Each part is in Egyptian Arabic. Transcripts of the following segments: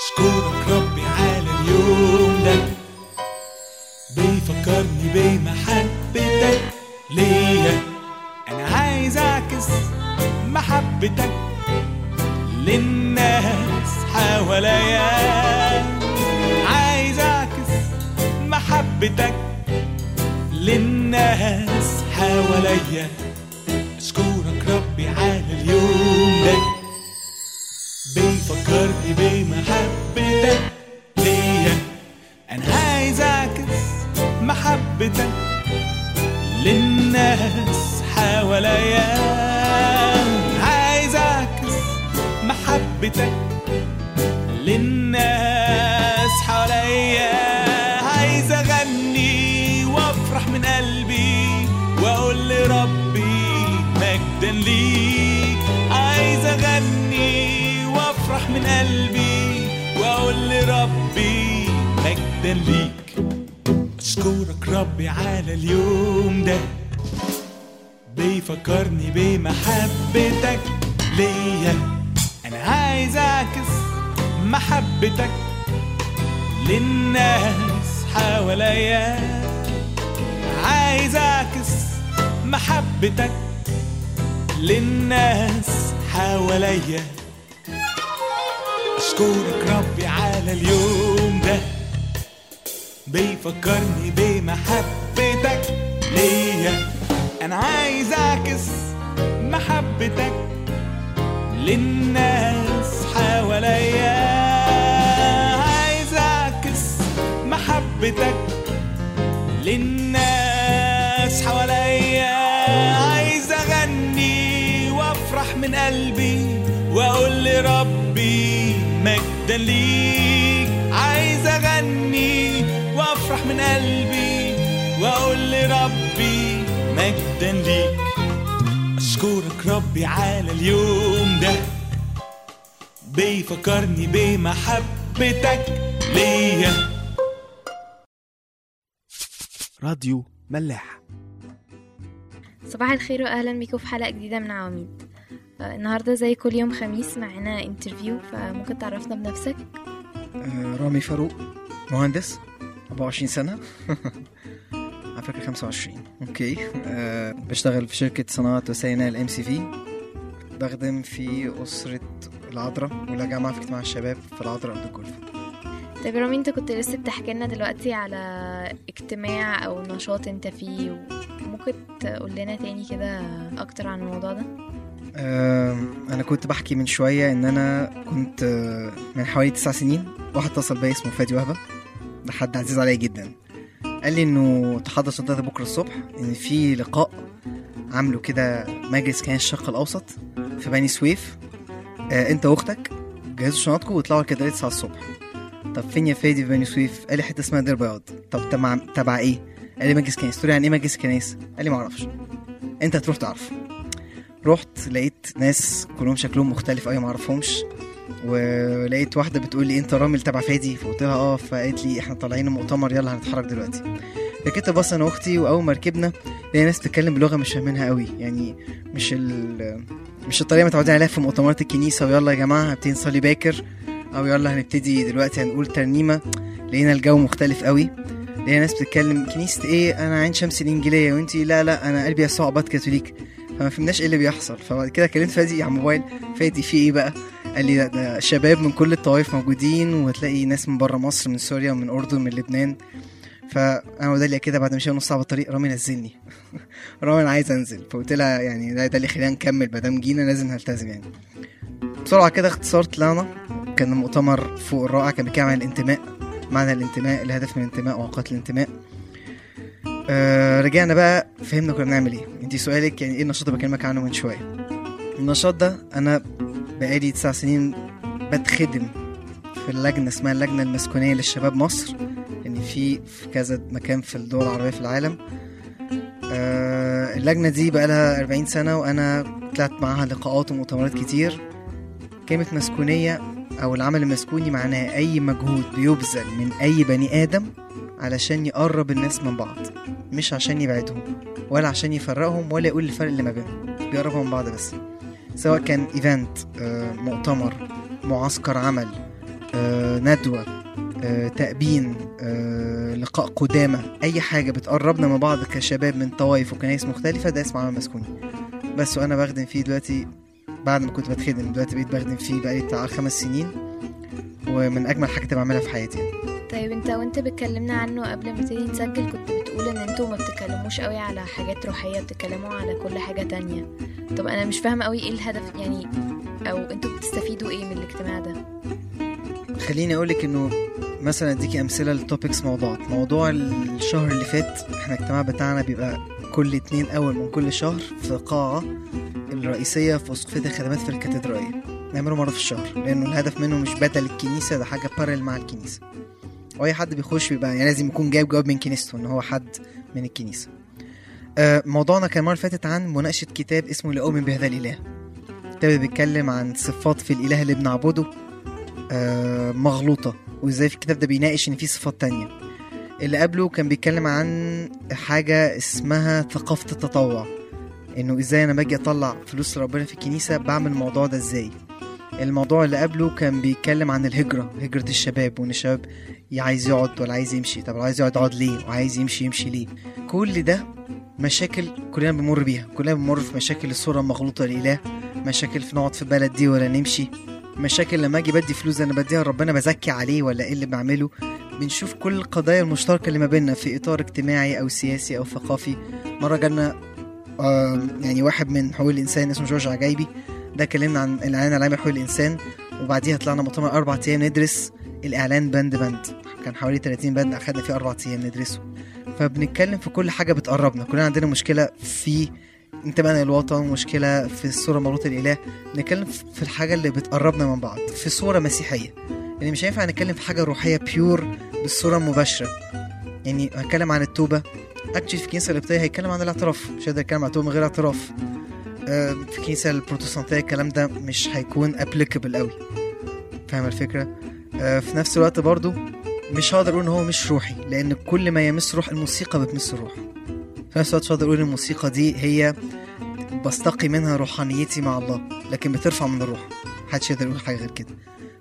أشكرك ربي على اليوم ده بيفكرني بمحبتك ليا أنا عايز أعكس محبتك للناس حواليا عايز أعكس محبتك للناس حواليا أشكرك ربي على اليوم ده بيفكرني بمحبتك ليا أنا عايز أعكس محبتك للناس حواليا عايز أعكس محبتك للناس حواليا عايز أغني وأفرح من قلبي وأقول لربي مجدا ليك عايز أغني وأفرح من قلبي وأقول لربي مجدا ليك أشكرك ربي على اليوم ده بيفكرني بمحبتك ليا أنا عايز أعكس محبتك للناس حواليا عايز أعكس محبتك للناس حواليا أشكرك ربي على اليوم ده بيفكرني بمحبتك ليا أنا عايز أعكس محبتك للناس حواليا عايز أعكس محبتك للناس حواليا عايز أغني وأفرح من قلبي وأقول لربي مجدا ليك عايز أغني وأفرح من قلبي وأقول لربي مجدا ليك أشكرك ربي على اليوم ده بيفكرني بمحبتك ليا راديو ملاح صباح الخير واهلا بيكم في حلقه جديده من عواميد آه، النهارده زي كل يوم خميس معانا انترفيو فممكن تعرفنا بنفسك آه، رامي فاروق مهندس 24 سنة على فكرة 25 اوكي أه بشتغل في شركة صناعة وسائل الام سي في بخدم في أسرة العذراء ولا جامعة في اجتماع الشباب في العذراء أرض الجولف طيب يا رامي انت كنت لسه بتحكي لنا دلوقتي على اجتماع او نشاط انت فيه ممكن تقول لنا تاني كده اكتر عن الموضوع ده أه أنا كنت بحكي من شوية إن أنا كنت آه، من حوالي تسع سنين واحد اتصل بيا اسمه فادي وهبة ده حد عزيز عليا جدا قال لي إنه تحضر صدقت بكرة الصبح إن في لقاء عامله كده مجلس كيان الشرق الأوسط في بني سويف آه أنت وأختك جهزوا شنطكم واطلعوا كده 9 الصبح طب فين يا فادي في بني سويف قال لي حته اسمها دير بياض طب تبع تبع ايه قال لي مجلس كنيسه قلت له يعني ايه مجلس كنيسه قال لي ما اعرفش انت هتروح تعرف رحت لقيت ناس كلهم شكلهم مختلف قوي ما اعرفهمش ولقيت واحده بتقول لي انت رامي اللي تبع فادي فقلت لها اه فقالت لي احنا طالعين المؤتمر يلا هنتحرك دلوقتي ركبت باص انا واختي واول ما ركبنا لقينا ناس بتتكلم بلغه مش فاهمينها قوي يعني مش ال مش الطريقه متعودين عليها في مؤتمرات الكنيسه ويلا يا جماعه هنبتدي نصلي باكر او يلا هنبتدي دلوقتي هنقول ترنيمه لقينا الجو مختلف قوي لقينا ناس بتتكلم كنيسه ايه انا عين شمس الانجيليه وانتي لا لا انا قلبي يسوع ابات كاثوليك فما فهمناش ايه اللي بيحصل فبعد كده كلمت فادي على الموبايل فادي في ايه بقى قال لي ده, ده شباب من كل الطوائف موجودين وهتلاقي ناس من بره مصر من سوريا ومن اردن من لبنان فانا وداليا كده بعد ما مشينا نص ساعه بالطريق رامي نزلني رامي انا عايز انزل فقلت لها يعني ده, ده اللي خلينا نكمل ما دام جينا لازم نلتزم يعني بسرعه كده اختصار طلعنا كان المؤتمر فوق الرائع كان بيتكلم عن الانتماء معنى الانتماء الهدف من الانتماء واوقات الانتماء آه رجعنا بقى فهمنا كنا بنعمل ايه انت سؤالك يعني ايه النشاط اللي بكلمك عنه من شويه النشاط ده انا بقالي تسع سنين بتخدم في اللجنه اسمها اللجنه المسكونيه للشباب مصر يعني في في كذا مكان في الدول العربيه في العالم آه اللجنه دي بقى لها 40 سنه وانا طلعت معاها لقاءات ومؤتمرات كتير كلمه مسكونيه او العمل المسكوني معناه اي مجهود بيبذل من اي بني ادم علشان يقرب الناس من بعض مش عشان يبعدهم ولا عشان يفرقهم ولا يقول الفرق اللي ما بينهم بيقربهم من بعض بس سواء كان ايفنت آه، مؤتمر معسكر عمل آه، ندوة آه، تأبين آه، لقاء قدامى أي حاجة بتقربنا من بعض كشباب من طوائف وكنايس مختلفة ده اسمه عمل مسكوني بس وأنا بخدم فيه دلوقتي بعد ما كنت بتخدم دلوقتي بقيت بخدم فيه بقالي بتاع خمس سنين ومن أجمل حاجات اللي بعملها في حياتي يعني. طيب انت وانت بتكلمنا عنه قبل ما نبتدي نسجل كنت بتقول ان انتوا ما بتتكلموش قوي على حاجات روحية بتتكلموا على كل حاجة تانية طب انا مش فاهمة قوي ايه الهدف يعني او انتوا بتستفيدوا ايه من الاجتماع ده خليني اقولك انه مثلا اديكي امثله لتوبكس موضوعات موضوع الشهر اللي فات احنا الاجتماع بتاعنا بيبقى كل اتنين اول من كل شهر في قاعه الرئيسيه في اسقفيه الخدمات في الكاتدرائيه نعمله مره في الشهر لانه الهدف منه مش بدل الكنيسه ده حاجه بارل مع الكنيسه واي حد بيخش بيبقى يعني لازم يكون جايب جواب من كنيسته ان هو حد من الكنيسه آه، موضوعنا كان المره اللي فاتت عن مناقشه كتاب اسمه لأؤمن بهذا الاله كتاب بيتكلم عن صفات في الاله اللي بنعبده آه، مغلوطة وازاي في الكتاب ده بيناقش ان في صفات تانية اللي قبله كان بيتكلم عن حاجة اسمها ثقافة التطوع انه ازاي انا باجي اطلع فلوس لربنا في الكنيسة بعمل الموضوع ده ازاي الموضوع اللي قبله كان بيتكلم عن الهجرة هجرة الشباب وان الشباب عايز يقعد ولا عايز يمشي طب لو عايز يقعد يقعد ليه وعايز يمشي يمشي ليه كل ده مشاكل كلنا بنمر بيها كلنا بنمر في مشاكل الصورة المغلوطة لله مشاكل في نقعد في بلد دي ولا نمشي مشاكل لما اجي بدي فلوس انا بديها لربنا بزكي عليه ولا ايه اللي بعمله بنشوف كل القضايا المشتركه اللي ما بيننا في اطار اجتماعي او سياسي او ثقافي مره جالنا آه يعني واحد من حقوق الانسان اسمه جورج عجايبي ده كلمنا عن الاعلان العالمي لحقوق الانسان وبعديها طلعنا مؤتمر اربع ايام ندرس الاعلان بند بند كان حوالي 30 بند اخدنا فيه اربع ايام ندرسه فبنتكلم في كل حاجه بتقربنا كلنا عندنا مشكله في انتمائنا للوطن مشكله في الصوره المغلوطه للاله نتكلم في الحاجه اللي بتقربنا من بعض في صوره مسيحيه يعني مش هينفع نتكلم في حاجه روحيه بيور بالصوره المباشره يعني هتكلم عن التوبه اكشلي في الكنيسه القبطيه هيتكلم عن الاعتراف مش هقدر اتكلم عن التوبه من غير اعتراف آه، في الكنيسه البروتستانتيه الكلام ده مش هيكون ابليكابل قوي فاهم الفكره آه، في نفس الوقت برضو مش هقدر اقول ان هو مش روحي لان كل ما يمس روح الموسيقى بتمس الروح في نفس الوقت مش هقدر اقول ان الموسيقى دي هي بستقي منها روحانيتي مع الله لكن بترفع من الروح محدش يقدر يقول حاجه غير كده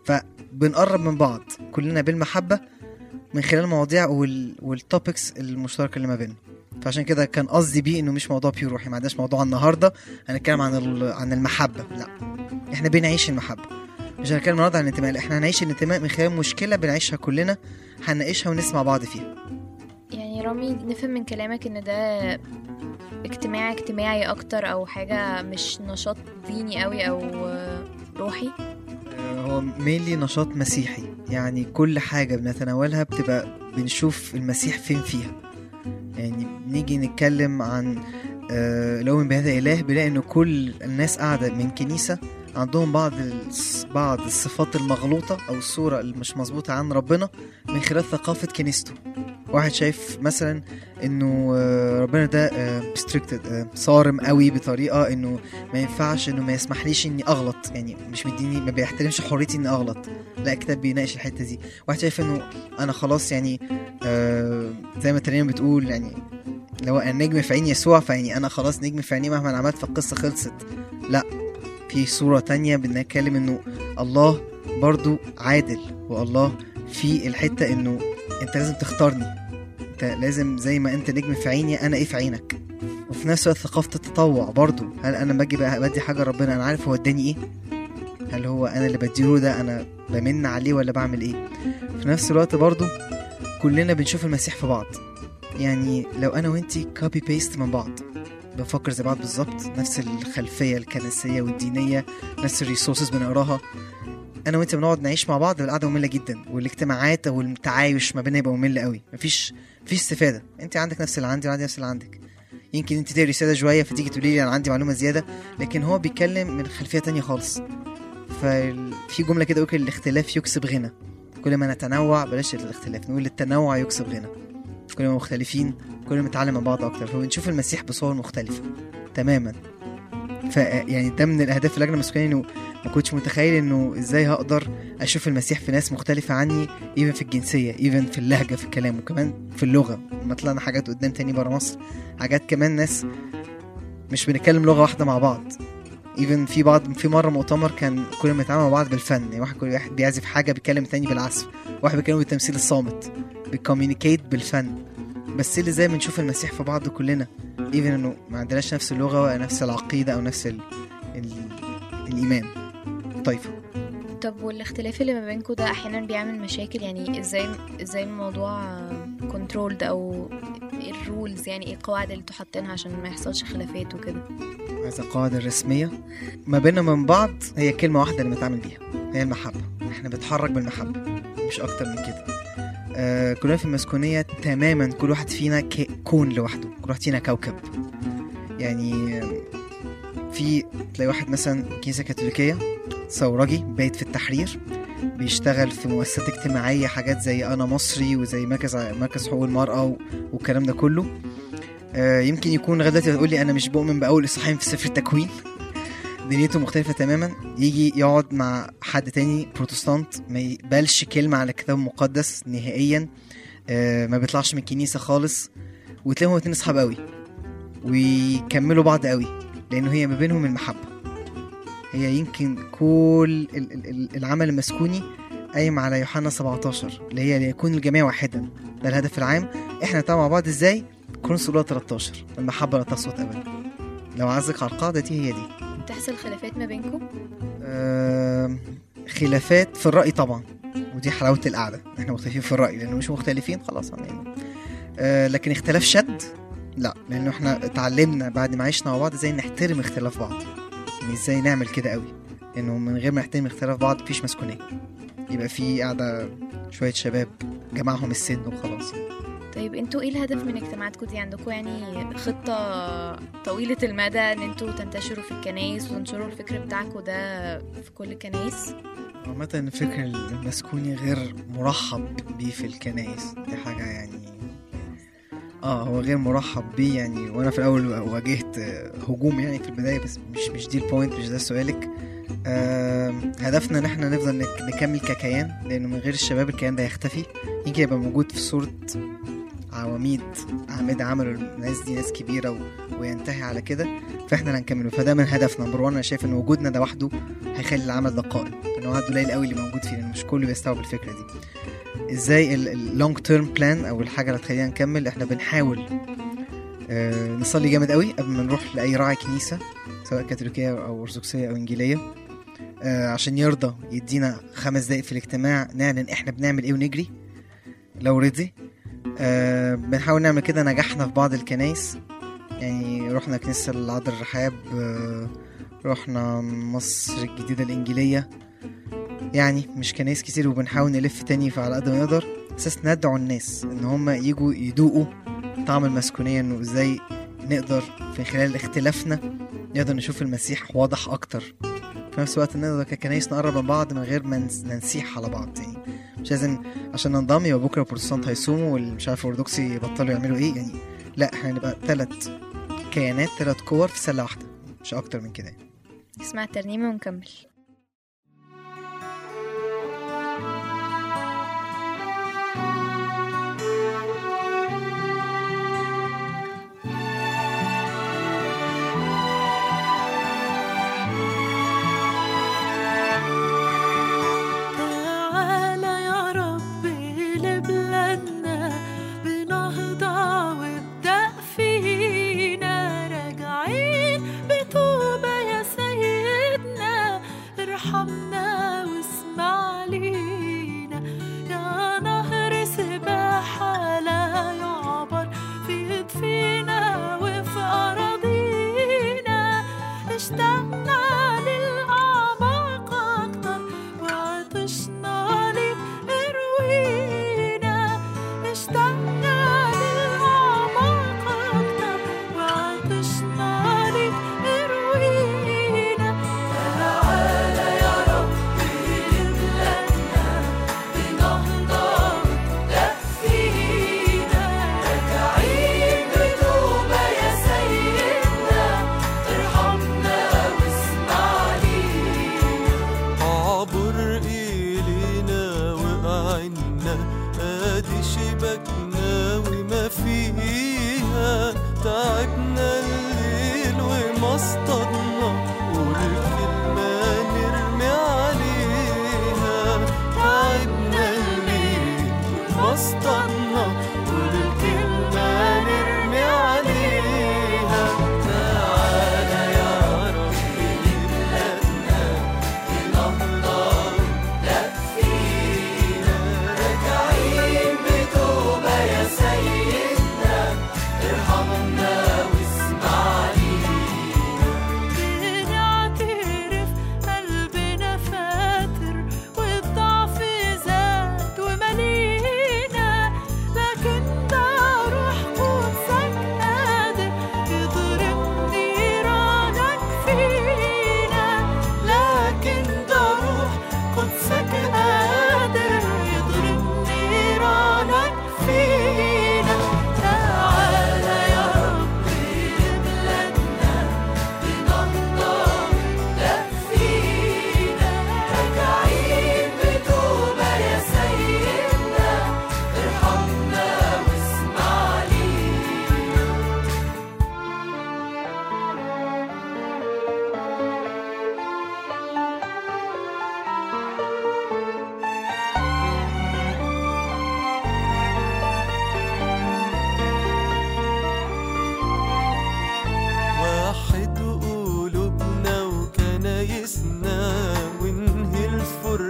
فبنقرب من بعض كلنا بالمحبه من خلال المواضيع وال... والتوبكس المشتركه اللي ما بيننا فعشان كده كان قصدي بيه انه مش موضوع بيور روحي ما عندناش موضوع النهارده هنتكلم عن ال... عن المحبه لا احنا بنعيش المحبه مش هنتكلم النهارده عن الانتماء لا احنا هنعيش الانتماء من خلال مشكله بنعيشها كلنا هنناقشها ونسمع بعض فيها يعني رامي نفهم من كلامك ان ده اجتماع اجتماعي اكتر او حاجة مش نشاط ديني قوي او روحي آه، هو مينلي نشاط مسيحي يعني كل حاجة بنتناولها بتبقى بنشوف المسيح فين فيها يعني بنيجي نتكلم عن آه، لو من بهذا إله بنلاقي إن كل الناس قاعدة من كنيسة عندهم بعض الص- بعض الصفات المغلوطة أو الصورة اللي مش مظبوطة عن ربنا من خلال ثقافة كنيسته واحد شايف مثلا انه آه، ربنا ده ريستريكتد صارم قوي بطريقه انه ما ينفعش انه ما يسمحليش اني اغلط يعني مش مديني ما بيحترمش حريتي اني اغلط لا الكتاب بيناقش الحته دي واحد شايف انه انا خلاص يعني آه زي ما الترنيمه بتقول يعني لو انا نجم في عين يسوع فيعني انا خلاص نجم في عينيه مهما عملت فالقصه خلصت لا في صوره تانية بنتكلم انه الله برضو عادل والله في الحته انه انت لازم تختارني انت لازم زي ما انت نجم في عيني انا ايه في عينك وفي نفس الوقت ثقافة التطوع برضو هل انا باجي بقى بدي حاجة ربنا انا عارف هو اداني ايه هل هو انا اللي بديله ده انا بمن عليه ولا بعمل ايه في نفس الوقت برضو كلنا بنشوف المسيح في بعض يعني لو انا وانتي كوبي بيست من بعض بنفكر زي بعض بالظبط نفس الخلفية الكنسية والدينية نفس الريسورسز بنقراها انا وانت بنقعد نعيش مع بعض القعده ممله جدا والاجتماعات او التعايش ما بيننا يبقى ممل قوي مفيش مفيش استفاده انت عندك نفس اللي عندي وانا عندي نفس اللي عندك يمكن انت تقري رساله شويه فتيجي تقولي لي انا عندي معلومه زياده لكن هو بيتكلم من خلفيه تانية خالص ففي جمله كده يقول الاختلاف يكسب غنى كل ما نتنوع بلاش الاختلاف نقول التنوع يكسب غنى كل ما مختلفين كل ما نتعلم من بعض اكتر فبنشوف المسيح بصور مختلفه تماما ف يعني ده من الاهداف اللجنه المسكونيه انه ما كنتش متخيل انه ازاي هقدر اشوف المسيح في ناس مختلفه عني ايفن في الجنسيه ايفن في اللهجه في الكلام وكمان في اللغه لما طلعنا حاجات قدام تاني برا مصر حاجات كمان ناس مش بنتكلم لغه واحده مع بعض ايفن في بعض في مره مؤتمر كان كنا بنتعامل مع بعض بالفن يعني واحد كل واحد بيعزف حاجه بيتكلم التاني بالعزف واحد بيتكلم بالتمثيل الصامت بيكوميونيكيت بالفن بس اللي زي بنشوف المسيح في بعض كلنا ايفن انه ما عندناش نفس اللغه ولا نفس العقيده او نفس ال... ال... الايمان طيفه طب والاختلاف اللي ما بينكم ده احيانا بيعمل مشاكل يعني ازاي ازاي الموضوع كنترولد او ايه الرولز يعني ايه القواعد اللي انتوا حاطينها عشان ما يحصلش خلافات وكده عايز القواعد الرسمية ما بيننا من بعض هي كلمة واحدة اللي بنتعامل بيها هي المحبة احنا بنتحرك بالمحبة مش أكتر من كده آه كلنا في المسكونية تماما كل واحد فينا ك- كون لوحده كل واحد فينا كوكب يعني آه، في تلاقي واحد مثلا كنيسة كاثوليكية ثورجي بايت في التحرير بيشتغل في مؤسسات اجتماعية حاجات زي أنا مصري وزي مركز مركز حقوق المرأة و- والكلام ده كله آه، يمكن يكون لغايه دلوقتي بتقول لي انا مش بؤمن باول اصحاحين في سفر التكوين دنيته مختلفة تماما يجي يقعد مع حد تاني بروتستانت ما يقبلش كلمة على الكتاب المقدس نهائيا آه، ما بيطلعش من الكنيسة خالص وتلاقيهم اتنين اصحاب قوي ويكملوا بعض قوي لانه هي ما بينهم المحبة هي يمكن كل ال- ال- ال- العمل المسكوني قايم على يوحنا 17 اللي هي ليكون الجميع واحدا ده الهدف العام احنا نتابع مع بعض ازاي كورنثوس الاولى 13 المحبه لا تسقط ابدا لو عزك على القاعده دي هي دي بتحصل خلافات ما بينكم آم، خلافات في الراي طبعا ودي حلاوه القعده احنا مختلفين في الراي لانه مش مختلفين خلاص يعني آه، لكن اختلاف شد لا لانه احنا اتعلمنا بعد ما عشنا مع بعض ازاي نحترم اختلاف بعض يعني ازاي نعمل كده قوي لانه من غير ما نحترم اختلاف بعض مفيش مسكونيه يبقى في قاعده شويه شباب جمعهم السن وخلاص طيب انتوا ايه الهدف من اجتماعاتكم دي عندكم يعني خطة طويلة المدى ان انتوا تنتشروا في الكنايس وتنشروا الفكر بتاعكم ده في كل الكنايس عامة الفكر المسكوني غير مرحب بيه في الكنائس دي حاجة يعني اه هو غير مرحب بيه يعني وانا في الاول واجهت آه، هجوم يعني في البداية بس مش مش دي البوينت مش ده سؤالك آه هدفنا ان احنا نفضل نك- نكمل ككيان لانه من غير الشباب الكيان ده هيختفي يمكن يبقى موجود في صورة عواميد أعمدة عملوا الناس دي ناس كبيرة و... وينتهي على كده فاحنا اللي هنكمله فده من هدفنا نمبر 1 انا شايف ان وجودنا ده وحده هيخلي العمل ده قائم لان هو عدد قليل قوي اللي موجود فيه لان مش كله بيستوعب الفكره دي ازاي اللونج تيرم بلان او الحاجه اللي هتخلينا نكمل احنا بنحاول آه نصلي جامد قوي قبل ما نروح لاي راعي كنيسه سواء كاثوليكيه او ارثوذكسيه او انجيليه آه عشان يرضى يدينا خمس دقايق في الاجتماع نعلن احنا بنعمل ايه ونجري لو رضي آه بنحاول نعمل كده نجحنا في بعض الكنايس يعني رحنا كنيسة العذراء الرحاب آه، رحنا مصر الجديدة الإنجيلية يعني مش كنايس كتير وبنحاول نلف تاني على قد ما نقدر أساس ندعو الناس إن هم يجوا يدوقوا طعم المسكونية إنه إزاي نقدر في خلال اختلافنا نقدر نشوف المسيح واضح أكتر في نفس الوقت نقدر ككنايس نقرب من بعض من غير ما نس- ننسيح على بعض يعني مش لازم عشان ننضم يبقى بكره البروتستانت هيصوموا واللي مش عارف الأرثوذكسي يبطلوا يعملوا ايه يعني لا احنا هنبقى ثلاث كيانات ثلاث كور في سله واحده مش اكتر من كده نسمع الترنيمة ونكمل تعالى يا رب لبلادنا بنهضة وابدأ فينا راجعين بتوبة يا سيدنا ارحمنا واسمع لينا يا نهر سباحة لا يعبر في فينا وفي أراضينا اشتقنا للأعماق أكتر وعطشنا لك اروينا اشتقنا للأعماق أكتر وعطشنا لك اروينا تعالى يا رب لبلادنا بنهضة وابدأ فينا راجعين بتوبة يا سيدنا ارحمنا واسمع لينا عبر إلينا وقعنا ادي شبكنا وما فيها تعبنا الليل وما اصطادنا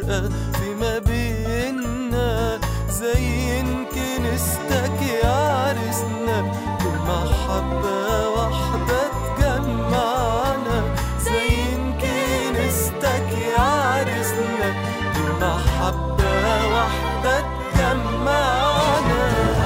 تبقى فيما بينا زين كنيستك يا عرسنا بمحبة واحدة تجمعنا زين كنيستك يا عرسنا بمحبة واحدة تجمعنا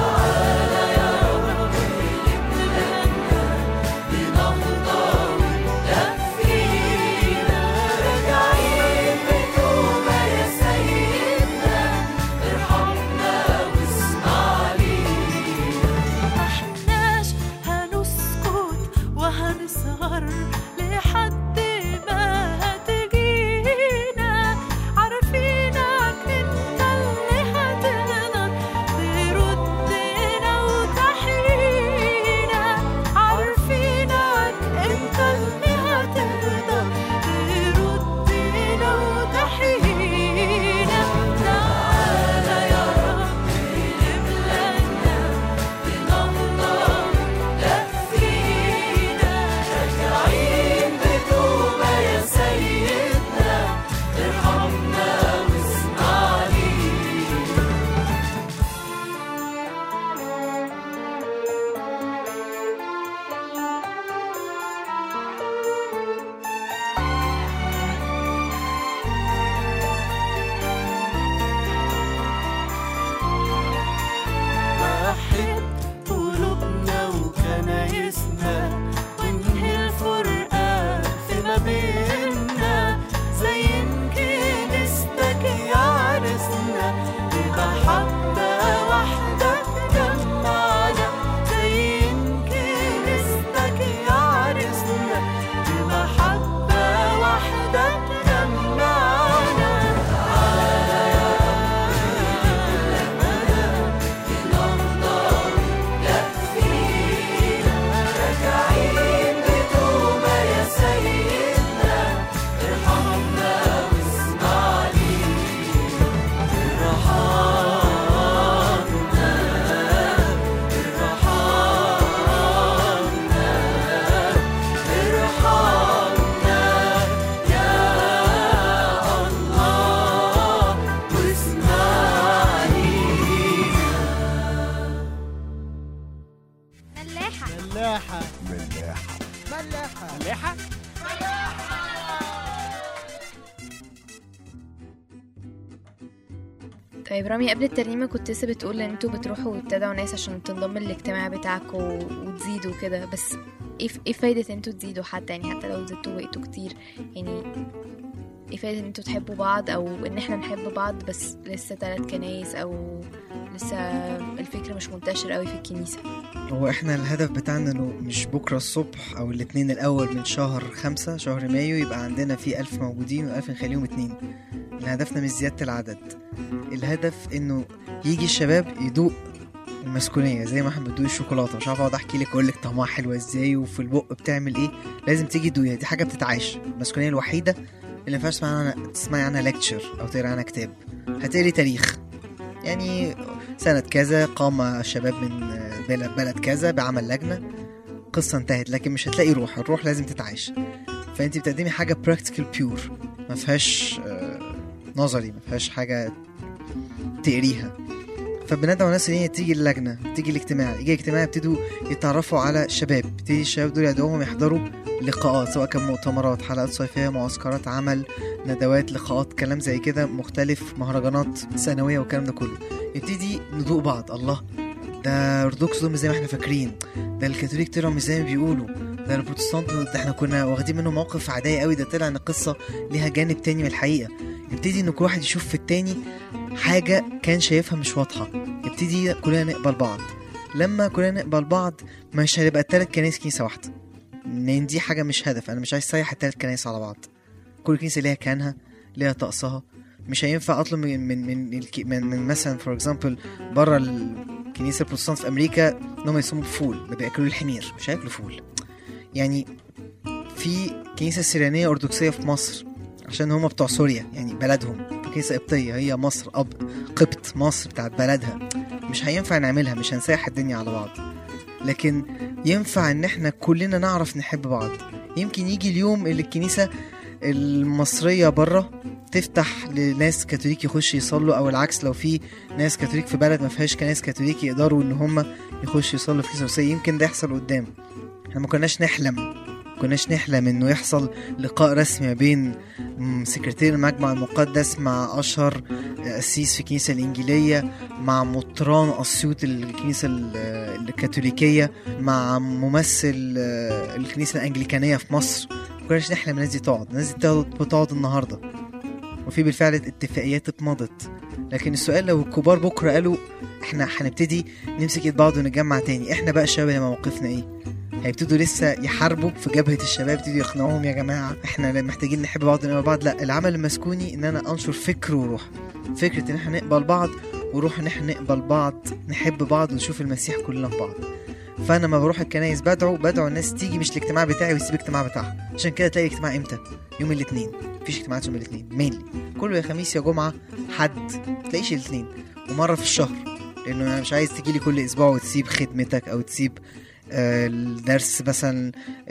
محناش هنسكت وهنسهر لحد ما هتجينا عارفينك انت اللي هتقدر تردنا وتحيينا عارفينك انت اللي هتقدر تردنا وتحيينا تعالى يا رب نملنا واحد قلوبنا وكنايسنا وانهي الفرقة فيما بيننا زين كنيستك يا عرسنا بمحبة واحدة تجمعنا زين كنيستك يا عرسنا بمحبة واحدة تجمعنا طيب رامي قبل الترنيمة كنت لسه بتقول ان انتوا بتروحوا تدعوا ناس عشان تنضم الاجتماع بتاعكم وتزيدوا كده بس ايه ايه فايدة ان انتوا تزيدوا حتى يعني حتى لو زدتوا بقيتوا كتير يعني ايه فايدة ان انتوا تحبوا بعض او ان احنا نحب بعض بس لسه تلات كنايس او لسه الفكرة مش منتشر قوي في الكنيسة هو احنا الهدف بتاعنا انه مش بكرة الصبح او الاثنين الاول من شهر خمسة شهر مايو يبقى عندنا فيه الف موجودين والالف نخليهم اتنين هدفنا مش زيادة العدد الهدف انه يجي الشباب يدوق المسكونية زي ما احنا بندوق الشوكولاتة مش عارف اقعد احكي لك اقول لك طعمها حلوة ازاي وفي البق بتعمل ايه لازم تيجي تدوقيها دي حاجة بتتعاش المسكونية الوحيدة اللي ما ينفعش تسمعي عنها تسمعي عنها ليكتشر او تقرا عنها كتاب هتقري تاريخ يعني سنة كذا قام شباب من بلد, بلد كذا بعمل لجنة قصة انتهت لكن مش هتلاقي روح الروح لازم تتعاش فانت بتقدمي حاجة براكتيكال بيور ما فيهاش آه، نظري ما فيهاش حاجة تقريها فبندعو الناس ان هي تيجي اللجنة تيجي الاجتماع يجي الاجتماع يبتدوا يتعرفوا على شباب يبتدي الشباب دول يدعوهم يحضروا لقاءات سواء كان مؤتمرات حلقات صيفية معسكرات عمل ندوات لقاءات كلام زي كده مختلف مهرجانات سنوية والكلام ده كله يبتدي ندوق بعض الله ده ارثوذكس دول مش زي ما احنا فاكرين ده الكاثوليك طلعوا مش زي ما بيقولوا ده البروتستانت ده احنا كنا واخدين منه موقف عادية قوي ده طلع ان القصة ليها جانب تاني من الحقيقة يبتدي ان كل واحد يشوف في التاني حاجة كان شايفها مش واضحة يبتدي كلنا نقبل بعض لما كلنا نقبل بعض مش هنبقى التلات كنايس كنيسة واحدة لان دي حاجة مش هدف انا مش عايز اسيح التلات كنايس على بعض كل كنيسة ليها كيانها ليها طقسها مش هينفع اطلب من من من, الك- من, من مثلا فور اكزامبل بره الكنيسه البروتستانت في امريكا انهم يصوموا بفول ده بياكلوا الحمير مش هياكلوا فول يعني في كنيسه سريانيه ارثوذكسيه في مصر عشان هما بتوع سوريا يعني بلدهم في كنيسه قبطيه هي مصر اب قبط مصر بتاعت بلدها مش هينفع نعملها مش هنسيح الدنيا على بعض لكن ينفع ان احنا كلنا نعرف نحب بعض يمكن يجي اليوم اللي الكنيسه المصريه بره تفتح لناس كاثوليك يخش يصلوا او العكس لو في ناس كاثوليك في بلد ما فيهاش كنايس كاثوليك يقدروا ان هم يخشوا يصلوا في كنيسه روسيه يمكن ده يحصل قدام احنا ما كناش نحلم ما كناش نحلم انه يحصل لقاء رسمي ما بين مم، سكرتير المجمع المقدس مع اشهر قسيس في الكنيسه الانجيليه مع مطران اسيوط الكنيسه ال- الكاثوليكيه مع ممثل آه، الكنيسه الانجليكانيه في مصر ما كناش نحلم الناس دي تقعد الناس دي تقعد- بتقعد النهارده وفي بالفعل اتفاقيات اتمضت لكن السؤال لو الكبار بكره قالوا احنا هنبتدي نمسك ايد بعض ونتجمع تاني احنا بقى الشباب هيبقى موقفنا ايه هيبتدوا لسه يحاربوا في جبهه الشباب يبتدوا يقنعوهم يا جماعه احنا محتاجين نحب بعض ونقبل بعض لا العمل المسكوني ان انا انشر فكر وروح فكره ان احنا نقبل بعض وروح ان احنا نقبل بعض نحب بعض ونشوف المسيح كلنا في بعض فانا لما بروح الكنايس بدعو بدعو الناس تيجي مش الاجتماع بتاعي ويسيب الاجتماع بتاعها عشان كده تلاقي اجتماع امتى يوم الاثنين مفيش اجتماعات يوم الاثنين مينلي كله يا خميس يا جمعه حد تلاقيش الاثنين ومره في الشهر لانه انا مش عايز تجيلي كل اسبوع وتسيب خدمتك او تسيب آه، الدرس مثلا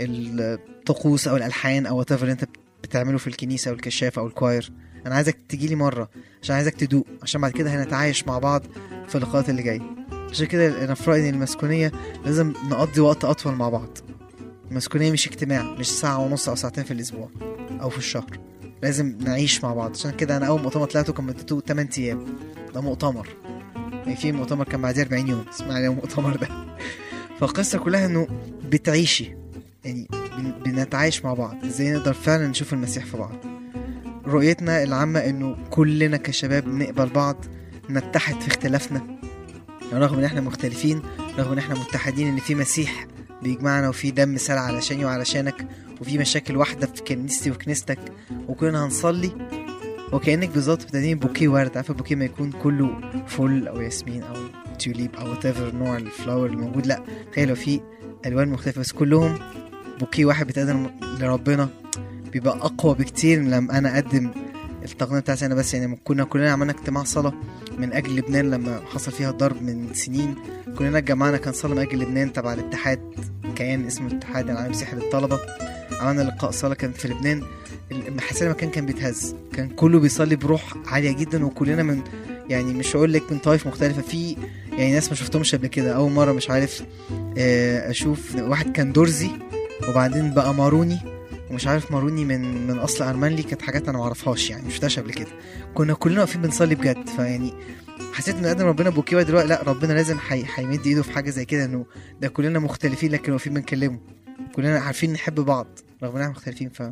الطقوس او الالحان او whatever اللي انت بتعمله في الكنيسه او الكشاف او الكواير انا عايزك تجيلي مره عشان عايزك تدوق عشان بعد كده هنتعايش مع بعض في اللقاءات اللي جايه عشان كده انا في رايي ان المسكونيه لازم نقضي وقت اطول مع بعض المسكونيه مش اجتماع مش ساعه ونص او ساعتين في الاسبوع او في الشهر لازم نعيش مع بعض عشان كده انا اول مؤتمر طلعته كان مدته 8 ايام ده مؤتمر يعني في مؤتمر كان بعديه 40 يوم اسمع لي المؤتمر ده فالقصه كلها انه بتعيشي يعني بن- بنتعايش مع بعض ازاي نقدر فعلا نشوف المسيح في بعض رؤيتنا العامة انه كلنا كشباب نقبل بعض نتحد في اختلافنا رغم ان احنا مختلفين رغم ان احنا متحدين ان في مسيح بيجمعنا وفي دم سال علشاني وعلشانك وفي مشاكل واحدة في كنيستي وكنيستك وكلنا هنصلي وكأنك بالظبط بتدين بوكيه ورد عارف البوكيه ما يكون كله فل او ياسمين او تيوليب او وات نوع الفلاور الموجود لا تخيل لو في الوان مختلفة بس كلهم بوكيه واحد بيتقدم لربنا بيبقى اقوى بكتير من لما انا اقدم التقديم بتاعتي انا بس يعني كنا كلنا عملنا اجتماع صلاه من اجل لبنان لما حصل فيها الضرب من سنين كلنا اتجمعنا كان صلاه من اجل لبنان تبع الاتحاد كيان اسمه الاتحاد العالمي المسيحي للطلبه عملنا لقاء صلاه كان في لبنان ال- حسيت المكان كان بيتهز كان كله بيصلي بروح عاليه جدا وكلنا من يعني مش هقول لك من طائف مختلفه في يعني ناس ما شفتهمش قبل كده اول مره مش عارف آه، اشوف واحد كان درزي وبعدين بقى ماروني ومش عارف ماروني من من اصل ارمنلي كانت حاجات انا ما اعرفهاش يعني مش شفتهاش قبل كده كنا كلنا واقفين بنصلي بجد فيعني حسيت ان قدم ربنا بوكيه دلوقتي لا ربنا لازم حي- هيمد ايده في حاجه زي كده انه ده كلنا مختلفين لكن واقفين بنكلمه كلنا عارفين نحب بعض رغم ان احنا مختلفين ف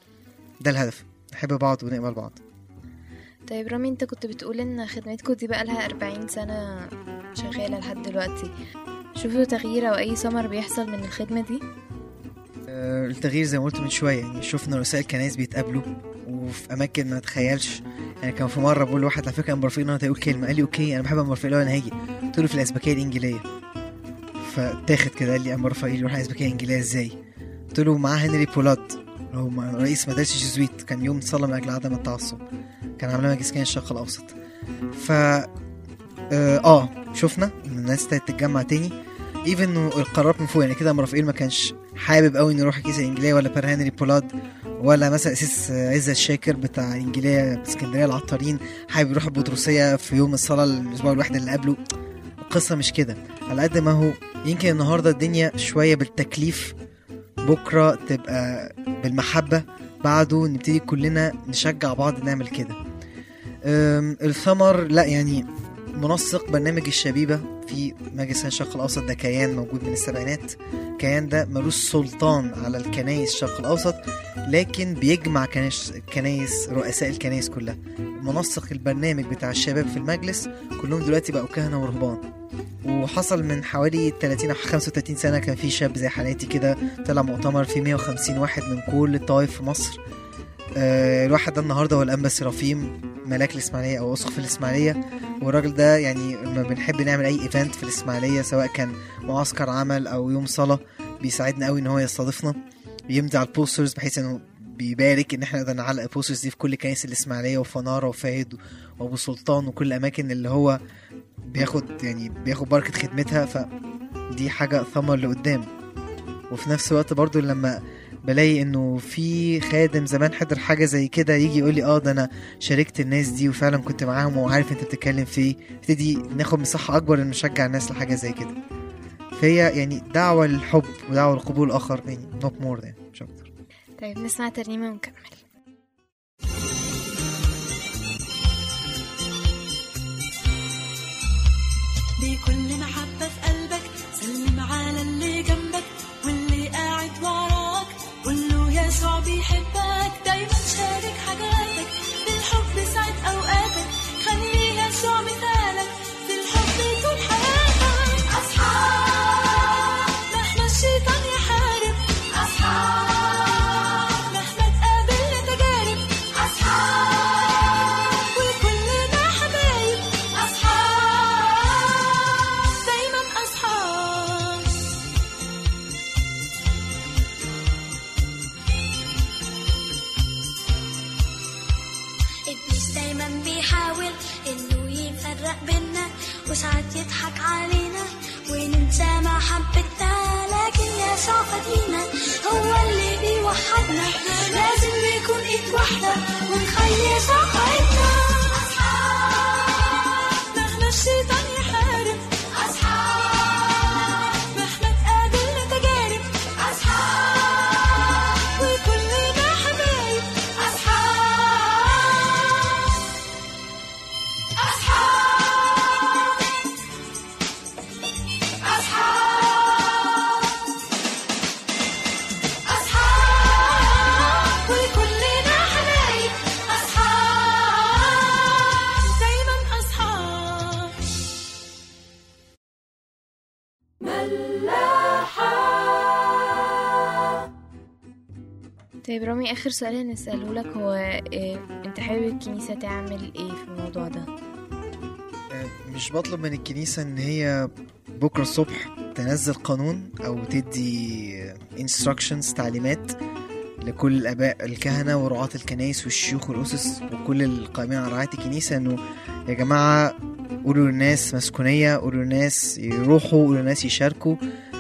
ده الهدف نحب بعض ونقبل بعض طيب رامي انت كنت بتقول ان خدمتكم دي بقى لها 40 سنة شغالة لحد دلوقتي شوفوا تغيير او اي ثمر بيحصل من الخدمة دي آه، التغيير زي ما قلت من شويه يعني شفنا رؤساء الكنائس بيتقابلوا وفي اماكن ما تخيلش يعني كان في مره بقول لواحد على فكره ام رفيق النهارده هيقول كلمه قال لي اوكي انا بحب ام رفيق انا هاجي قلت له في الاسبكيه الانجيليه فتاخد كده قال لي ام رفائيل يروح الاسبكيه الانجيليه ازاي قلت له معاه هنري بولاد اللي هو رئيس مدارس الجزويت كان يوم صلى من اجل عدم التعصب كان عاملاه مجلس كان الشرق الاوسط ف اه آه، شفنا ان الناس ابتدت تتجمع تاني ايفن انه القرارات من فوق يعني كده ام رفائيل ما كانش حابب قوي انه يروح الكيسه الانجيليه ولا بير هنري بولاد ولا مثلا اساس عزت الشاكر بتاع انجيليه اسكندريه العطارين حابب يروح البطرسيه في يوم الصلاه الاسبوع الواحد اللي قبله القصه مش كده على قد ما هو يمكن النهارده الدنيا شويه بالتكليف بكره تبقى بالمحبه بعده نبتدي كلنا نشجع بعض نعمل كده أم، الثمر لا يعني منسق برنامج الشبيبه في مجلس الشرق الاوسط ده كيان موجود من السبعينات الكيان ده ملوش سلطان على الكنايس الشرق الاوسط لكن بيجمع كنايس كنايس رؤساء الكنايس كلها منسق البرنامج بتاع الشباب في المجلس كلهم دلوقتي بقوا كهنه ورهبان وحصل من حوالي 30 او 35 سنه كان في شاب زي حالاتي كده طلع مؤتمر في 150 واحد من كل الطوائف في مصر آه الواحد ده النهارده هو الانبا سرافيم ملاك الاسماعيليه او اسقف الاسماعيليه والراجل ده يعني لما بنحب نعمل اي ايفنت في الاسماعيليه سواء كان معسكر عمل او يوم صلاه بيساعدنا قوي ان هو يستضيفنا يمضي على البوسترز بحيث انه بيبارك ان احنا نقدر نعلق البوسترز دي في كل كنائس الاسماعيليه وفناره وفايد وابو سلطان وكل الاماكن اللي هو بياخد يعني بياخد بركه خدمتها فدي حاجه ثمر لقدام وفي نفس الوقت برضو لما بلاقي انه في خادم زمان حضر حاجه زي كده يجي يقول لي اه ده انا شاركت الناس دي وفعلا كنت معاهم وعارف انت بتتكلم في ايه نبتدي ناخد مساحه اكبر ان نشجع الناس لحاجه زي كده فهي يعني دعوه للحب ودعوه لقبول الاخر يعني نوت مور يعني مش اكتر طيب نسمع ترنيمة ونكمل بكل محبة في قلبك سلم على اللي جنبك واللي قاعد وراك قول له يسوع بيحبك دايما شارك حاجاتك بالحب سعد أوقاتك خلي يسوع مثالك في الحب طول حياتك أصحاب مهما الشيطان يحارب أصحاب مهما تقابلنا تجارب أصحاب وكلنا حبايب أصحاب دايما أصحاب ابليس دايما بيحاول انه يفرق بينا وساعات يضحك علينا وننسى محبتنا لكن يسوع فدينا هو اللي بيوحدنا لازم نكون ايد واحدة ونخلي يسوع قائدنا أصحاب مهما الشيطان يحارب أصحاب مهما تقابلنا تجارب أصحاب وكلنا حبايب أصحاب أصحاب أصحاب أصحاب وكلنا حبايب أصحاب دايما أصحاب طيب رامي آخر سؤال هنسأله لك هو إيه انت حابب الكنيسة تعمل ايه في الموضوع ده آه، مش بطلب من الكنيسة ان هي بكرة الصبح تنزل قانون او تدي instructions تعليمات لكل الاباء الكهنة ورعاة الكنائس والشيوخ والاسس وكل القائمين على رعاية الكنيسة انه يا جماعة قولوا للناس مسكونية قولوا للناس يروحوا قولوا للناس يشاركوا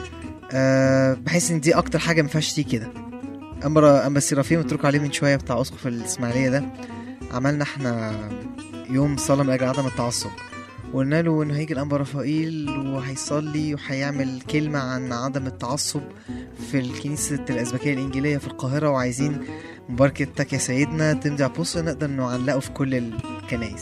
أه بحس ان دي اكتر حاجة مينفعش تيجي كده اما اما السيرافيم اتركوا عليه من شوية بتاع اسقف الاسماعيلية ده عملنا احنا يوم صلاة من اجل عدم التعصب وقلنا له انه هيجي الانبا رفائيل وهيصلي وهيعمل كلمة عن عدم التعصب في الكنيسة الأزبكية الإنجيلية في القاهرة وعايزين مباركتك يا سيدنا تمضي على بوستر نقدر نعلقه في كل الكنايس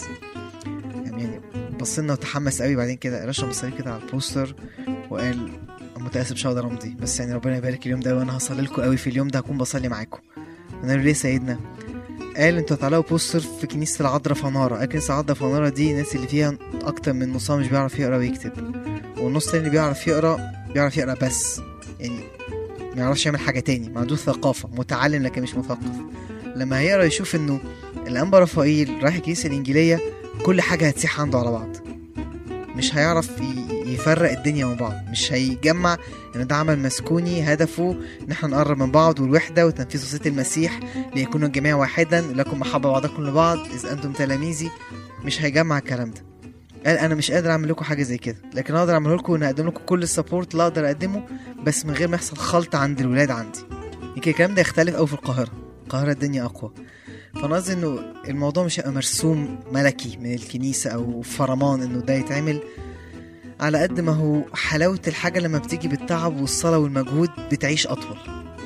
يعني بصينا وتحمس قوي بعدين كده رشم الصليب كده على البوستر وقال متأسف مش هقدر امضي بس يعني ربنا يبارك اليوم ده وانا هصلي لكم قوي في اليوم ده هكون بصلي معاكم قلنا له ليه يا سيدنا قال انتوا هتعلقوا بوستر في كنيسة العذراء فنارة قال كنيسة العذراء فنارة دي الناس اللي فيها أكتر من نصها مش بيعرف يقرا ويكتب والنص التاني اللي بيعرف يقرا بيعرف يقرا بس يعني ما يعرفش يعمل حاجة تاني ما عندوش ثقافة متعلم لكن مش مثقف لما هيقرا يشوف انه الأنبا رفائيل رايح الكنيسة الإنجيلية كل حاجة هتسيح عنده على بعض مش هيعرف ي- يفرق الدنيا من بعض مش هيجمع ان ده عمل مسكوني هدفه ان احنا نقرب من بعض والوحده وتنفيذ وصيه المسيح ليكون الجميع واحدا لكم محبه بعضكم لبعض اذ انتم تلاميذي مش هيجمع الكلام ده قال انا مش قادر اعمل لكم حاجه زي كده لكن اقدر اعمله لكم ان اقدم لكم كل السبورت اللي اقدر اقدمه بس من غير ما يحصل خلط عند الولاد عندي يمكن الكلام ده يختلف قوي في القاهره القاهره الدنيا اقوى فانا قصدي انه الموضوع مش هيبقى مرسوم ملكي من الكنيسه او فرمان انه ده يتعمل على قد ما هو حلاوة الحاجة لما بتيجي بالتعب والصلاة والمجهود بتعيش أطول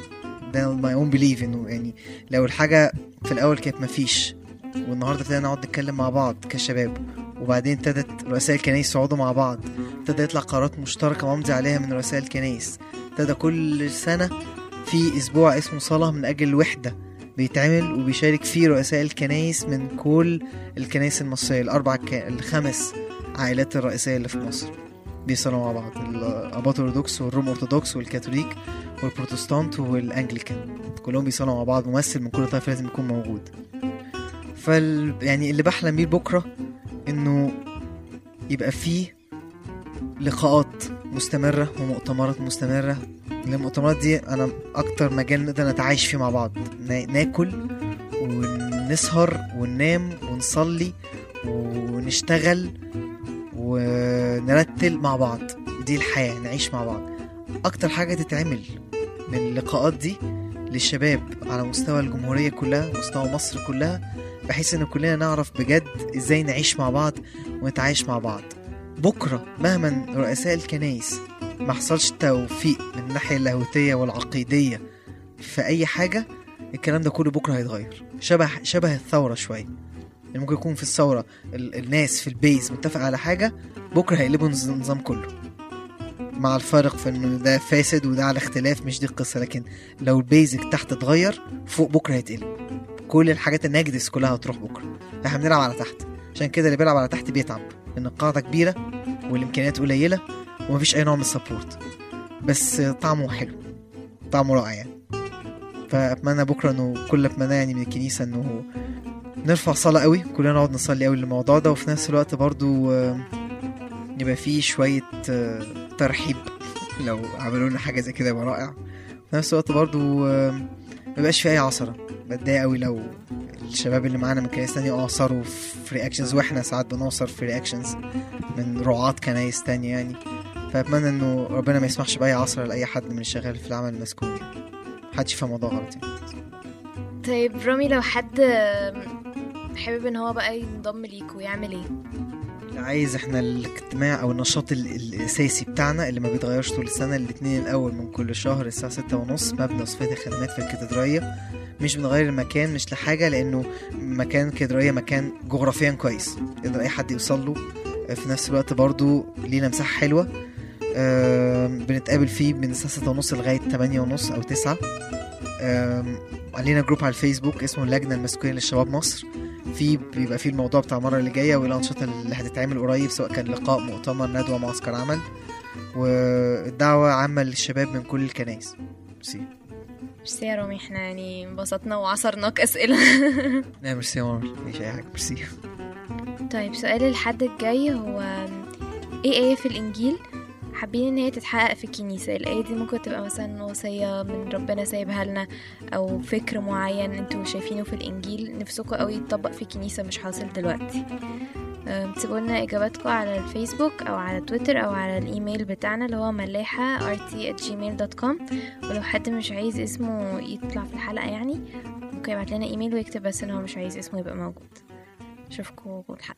ده my own belief إنه يعني لو الحاجة في الأول كانت مفيش والنهاردة ابتدينا نقعد نتكلم مع بعض كشباب وبعدين ابتدت رؤساء الكنايس يقعدوا مع بعض ابتدى يطلع قرارات مشتركة ممضي عليها من رؤساء الكنايس ابتدى كل سنة في أسبوع اسمه صلاة من أجل الوحدة بيتعمل وبيشارك فيه رؤساء الكنايس من كل الكنايس المصرية الأربع ك... الخمس عائلات الرئيسية اللي في مصر بيصلوا مع بعض الاباط الارثوذكس والروم ارثوذكس والكاثوليك والبروتستانت والانجليكان كلهم بيصلوا مع بعض ممثل من كل طائفه لازم يكون موجود فال يعني اللي بحلم بيه بكره انه يبقى فيه لقاءات مستمرة ومؤتمرات مستمرة المؤتمرات دي أنا أكتر مجال نقدر نتعايش فيه مع بعض نا- ناكل ونسهر وننام ونصلي ونشتغل ونرتل مع بعض دي الحياة نعيش مع بعض أكتر حاجة تتعمل من اللقاءات دي للشباب على مستوى الجمهورية كلها مستوى مصر كلها بحيث ان كلنا نعرف بجد ازاي نعيش مع بعض ونتعايش مع بعض بكرة مهما رؤساء الكنايس ما حصلش توفيق من الناحية اللاهوتية والعقيدية في أي حاجة الكلام ده كله بكرة هيتغير شبه شبه الثورة شوية يعني ممكن يكون في الثورة ال- الناس في البيز متفق على حاجة بكرة هيقلبوا النظ- النظام كله مع الفرق في انه ده فاسد وده على اختلاف مش دي القصة لكن لو البيزك تحت اتغير فوق بكرة هيتقلب كل الحاجات النجدس كلها هتروح بكرة احنا بنلعب على تحت عشان كده اللي بيلعب على تحت بيتعب لان القاعدة كبيرة والامكانيات قليلة ومفيش اي نوع من السبورت بس طعمه حلو طعمه رائع يعني فاتمنى بكره انه كل اتمنى يعني من الكنيسه انه نرفع صلاة قوي كلنا نقعد نصلي قوي للموضوع ده وفي نفس الوقت برضو آه، يبقى فيه شوية آه، ترحيب لو عملوا لنا حاجة زي كده يبقى رائع في نفس الوقت برضو آه، ميبقاش في أي عصرة بتضايق قوي لو الشباب اللي معانا من كنايس تانية أعصروا في رياكشنز واحنا ساعات بنعصر في رياكشنز من رعاة كنايس تانية يعني فأتمنى إنه ربنا ما يسمحش بأي عصرة لأي حد من الشغال في العمل المسكون يعني محدش يفهم الموضوع غلط يعني طيب رامي لو حد حابب ان هو بقى ينضم ليك ويعمل ايه اللي عايز احنا الاجتماع او النشاط ال- الاساسي بتاعنا اللي ما بيتغيرش طول السنه الاثنين الاول من كل شهر الساعه ستة ونص مبنى صفيه الخدمات في الكاتدرائيه مش بنغير المكان مش لحاجه لانه مكان الكاتدرائيه مكان جغرافيا كويس يقدر اي حد يوصل له آه، في نفس الوقت برضو لينا مساحه حلوه آم، بنتقابل فيه من الساعه ستة ونص لغايه تمانية ونص او تسعة آم، علينا جروب على الفيسبوك اسمه اللجنه المسكونيه للشباب مصر في بيبقى فيه الموضوع بتاع المره اللي جايه والانشطه اللي هتتعمل قريب سواء كان لقاء مؤتمر ندوه معسكر عمل والدعوه عامه للشباب من كل الكنائس ميرسي ميرسي يا رامي احنا يعني انبسطنا وعصرناك اسئله لا ميرسي يا عمر مفيش اي حاجه ميرسي طيب سؤال الحد الجاي هو ايه آية في الإنجيل حابين ان هي تتحقق في الكنيسة الآية دي ممكن تبقى مثلا وصية من ربنا سايبها لنا أو فكر معين انتوا شايفينه في الإنجيل نفسكوا قوي يتطبق في الكنيسة مش حاصل دلوقتي أم، تسيبوا لنا إجاباتكم على الفيسبوك أو على تويتر أو على الإيميل بتاعنا اللي هو ملاحة rt@gmail.com ولو حد مش عايز اسمه يطلع في الحلقة يعني ممكن يبعت لنا إيميل ويكتب بس إن هو مش عايز اسمه يبقى موجود أشوفكوا الحد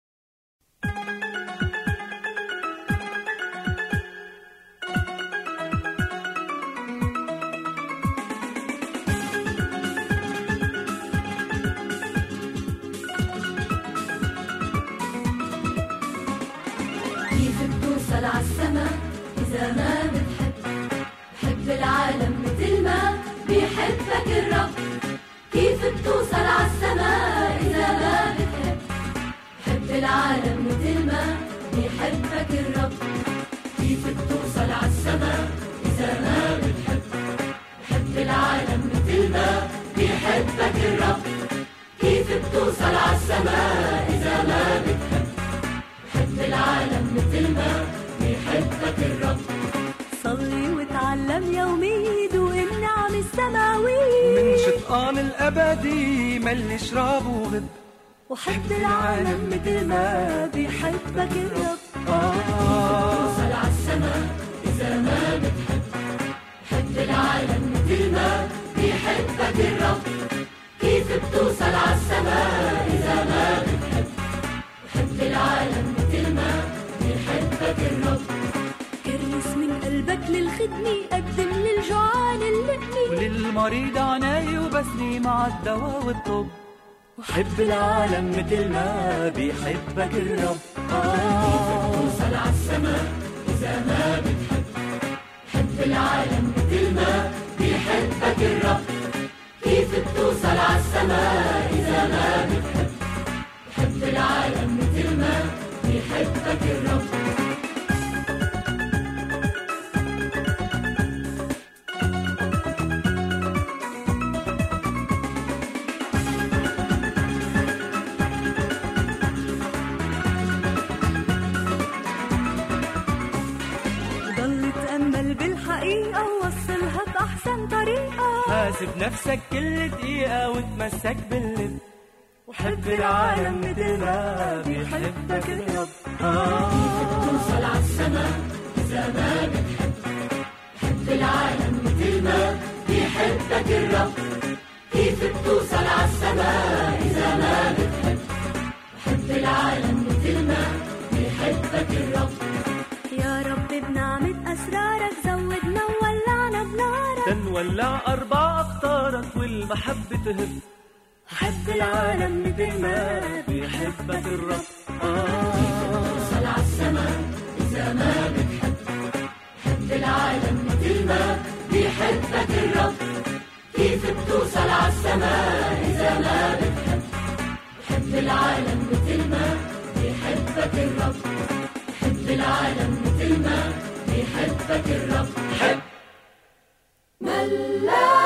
كيف بتوصل عالسما إذا ما بتحب حب العالم مثل ما بيحبك الرب كيف بتوصل عالسما إذا ما بتحب حب العالم مثل ما بيحبك الرب كيف بتوصل عالسما إذا ما بتحب حب العالم مثل ما بيحبك الرب كيف بتوصل عالسما إذا ما بتحب حب العالم مثل ما بيحبك الرب صلي وتعلم يومي دوق النعم السماوية من شطآن الأبدي ملش راب وغب وحب العالم مثل ما بيحبك الرب آه توصل عالسما إذا ما بتحب حب العالم مثل ما بيحبك الرب كيف بتوصل عالسما إذا ما بتحب حب العالم مثل ما بيحبك الرب كرس من قلبك للخدمة قدم للجوعان اللقمة وللمريض عناية وبسني مع الدواء والطب وحب العالم مثل ما بيحبك الرب آه توصل عالسما إذا ما بتحب حب العالم مثل ما بيحبك الرب كيف بتوصل عالسما إذا ما بتحب حب العالم مثل ما بيحبك الرب ضل تأمل بالحقيقة ووصلها بأحسن طريقة حاسب نفسك كل دقيقة وتمسك باللب وحب العالم مثل ما بيحبك الرب آه توصل عالسما إذا ما بتحب حب العالم مثل ما بيحبك الرب كيف بتوصل عالسما إذا ما بتحب حب العالم مثل ما بيحبك الرب يا رب بنعمة أسرارك زودنا وولعنا بنارك تنولع أربع أقطارك والمحبة تهب حب العالم مثل ما بيحبك الرب آه توصل عالسما إذا ما بتحب حب العالم مثل ما بيحبك الرب كيف بتوصل عالسما إذا ما بتحب حب العالم مثل ما بيحبك الرب حب العالم مثل ما بيحبك الرب حب ملاك